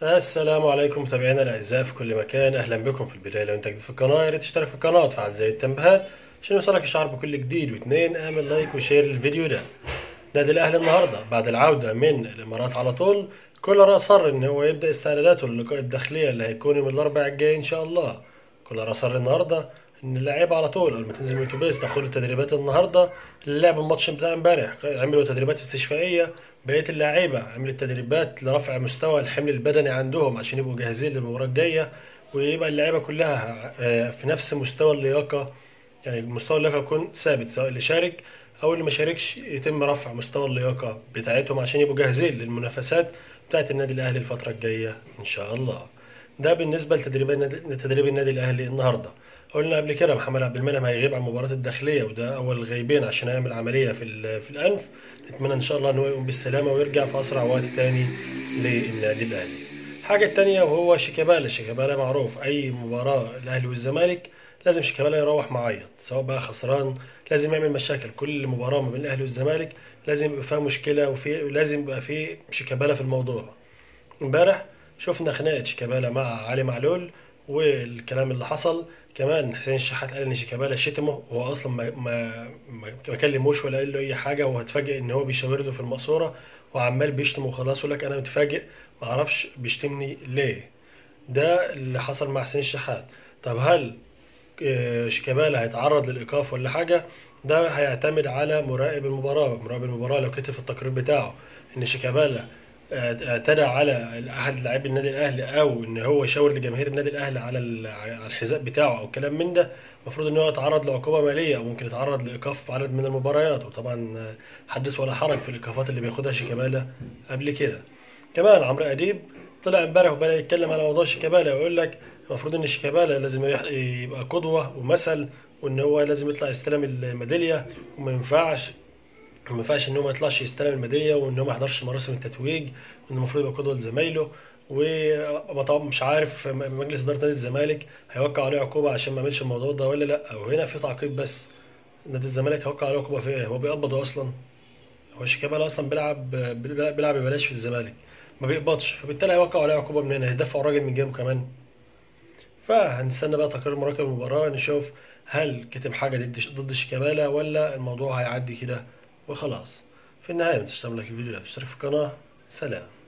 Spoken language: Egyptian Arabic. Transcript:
السلام عليكم متابعينا الاعزاء في كل مكان اهلا بكم في البدايه لو انت جديد في القناه يا ريت تشترك في القناه وتفعل زر التنبيهات عشان يوصلك اشعار بكل جديد واثنين اعمل لايك وشير للفيديو ده نادي الاهلي النهارده بعد العوده من الامارات على طول كولر اصر ان هو يبدا استعداداته للقاء الداخليه اللي هيكون يوم الاربعاء الجاي ان شاء الله كولر اصر النهارده ان اللعيبه على طول اول ما تنزل من الاتوبيس تاخد التدريبات النهارده اللي لعبوا الماتش بتاع امبارح عملوا تدريبات استشفائيه بقيه اللعيبه عملت تدريبات لرفع مستوى الحمل البدني عندهم عشان يبقوا جاهزين للمباراه الجايه ويبقى اللعيبه كلها آه، في نفس مستوى اللياقه يعني مستوى اللياقه يكون ثابت سواء اللي شارك او اللي ما شاركش يتم رفع مستوى اللياقه بتاعتهم عشان يبقوا جاهزين للمنافسات بتاعت النادي الاهلي الفتره الجايه ان شاء الله ده بالنسبه لتدريب النادي تدريب النادي الاهلي النهارده قلنا قبل كده محمد عبد المنعم هيغيب عن مباراه الداخليه وده اول غيبين عشان يعمل عمليه في ال- في الانف نتمنى ان شاء الله ان هو يقوم بالسلامه ويرجع في اسرع وقت تاني للنادي الاهلي الحاجه التانيه وهو شيكابالا شيكابالا معروف اي مباراه الاهلي والزمالك لازم شيكابالا يروح معيط سواء بقى خسران لازم يعمل مشاكل كل مباراه ما بين الاهلي والزمالك لازم يبقى فيها مشكله وفي لازم يبقى في شيكابالا في الموضوع امبارح شفنا خناقه شيكابالا مع علي معلول والكلام اللي حصل كمان حسين الشحات قال ان شيكابالا شتمه وهو اصلا ما ما ما ما كلموش ولا قال له اي حاجه وهو اتفاجئ ان هو بيشاور له في المقصوره وعمال بيشتم وخلاص يقول لك انا متفاجئ ما اعرفش بيشتمني ليه ده اللي حصل مع حسين الشحات طب هل آه، شيكابالا هيتعرض للايقاف ولا حاجه ده هيعتمد على مراقب المباراه مراقب المباراه لو كتب في التقرير بتاعه ان شيكابالا آه، اعتدى على احد لاعبي النادي الاهلي او ان هو يشاور لجماهير النادي الاهلي على ال- على الحذاء بتاعه او كلام من ده المفروض ان هو يتعرض لعقوبه ماليه او ممكن يتعرض لايقاف عدد من المباريات وطبعا آه، حدث ولا حرج في الايقافات اللي بياخدها شيكابالا قبل كده كمان عمرو اديب طلع امبارح وبدا يتكلم على موضوع شيكابالا ويقول لك المفروض ان شيكابالا لازم يح- يبقى قدوه ومثل وان هو لازم يطلع يستلم الميداليه وما ينفعش ما ينفعش ان هو ما يطلعش يستلم الميداليه وان هو ما يحضرش مراسم التتويج وان المفروض يبقى قدوه لزمايله وطبعا مش عارف م- مجلس اداره نادي الزمالك هيوقع عليه عقوبه عشان ما يعملش الموضوع ده ولا لا وهنا في تعقيب بس نادي الزمالك هيوقع عليه عقوبه في ايه هو بيقبضه اصلا هو شيكابالا اصلا بيلعب بيلعب ببلاش في الزمالك ما بيقبضش فبالتالي هيوقعوا عليه عقوبه من هنا هيدفعوا الراجل من جيبه كمان فهنستنى بقى تقرير مراقب المباراة نشوف هل كتب حاجة ضد ضد شيكابالا ولا الموضوع هيعدي كده وخلاص في النهاية ما تنساش تعمل لايك الفيديو ده وتشترك في القناة سلام